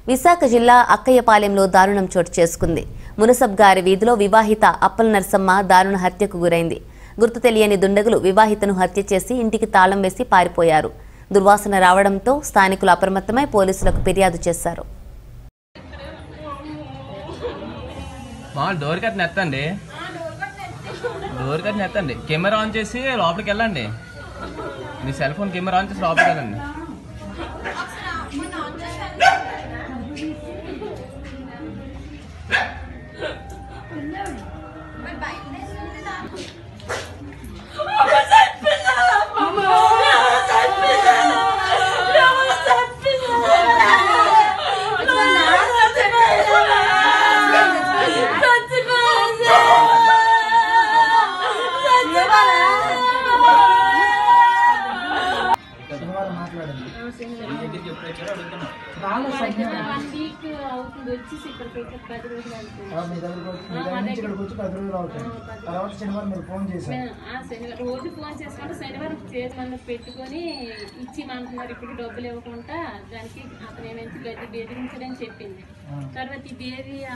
విశాఖ జిల్లా అక్కయ్యపాలెంలో దారుణం చోటు చేసుకుంది మునసబ్ గారి వీధిలో వివాహిత అప్పల నరసమ్మ దారుణ హత్యకు గురైంది గుర్తు తెలియని దుండగులు వివాహితను హత్య చేసి ఇంటికి తాళం వేసి పారిపోయారు దుర్వాసన రావడంతో స్థానికులు అప్రమత్తమై పోలీసులకు ఫిర్యాదు చేశారు మామూలు డోర్ కట్ నెత్తండి డోర్ కట్ నెత్తండి కెమెరా ఆన్ చేసి లోపలికి వెళ్ళండి మీ సెల్ ఫోన్ కెమెరా ఆన్ చేసి లోపలికి వెళ్ళండి శనివారం మాట్లాడండి వన్ వీక్ అవుతుంది వచ్చేసి ఇక్కడికి ఇక్కడ పది రోజులు అవుతుంది ఆ, మీ దగ్గరకు వచ్చి మీ దగ్గర నుంచి ఇక్కడికి వచ్చి పది రోజులు అవుతాయి తర్వాత శనివారం మీరు ఫోన్ చేశారు మేము ఆ శనివారం రోజు ఫోన్ చేసుకుంటే శనివారం చేతి మంది పెట్టుకొని ఇచ్చి అంటున్నారు ఇప్పుడు డబ్బులు ఇవ్వకుండా దానికి అతను ఏమైంది గడ్డి బెదిరించడని చెప్పింది తర్వాత ఈ బేరీ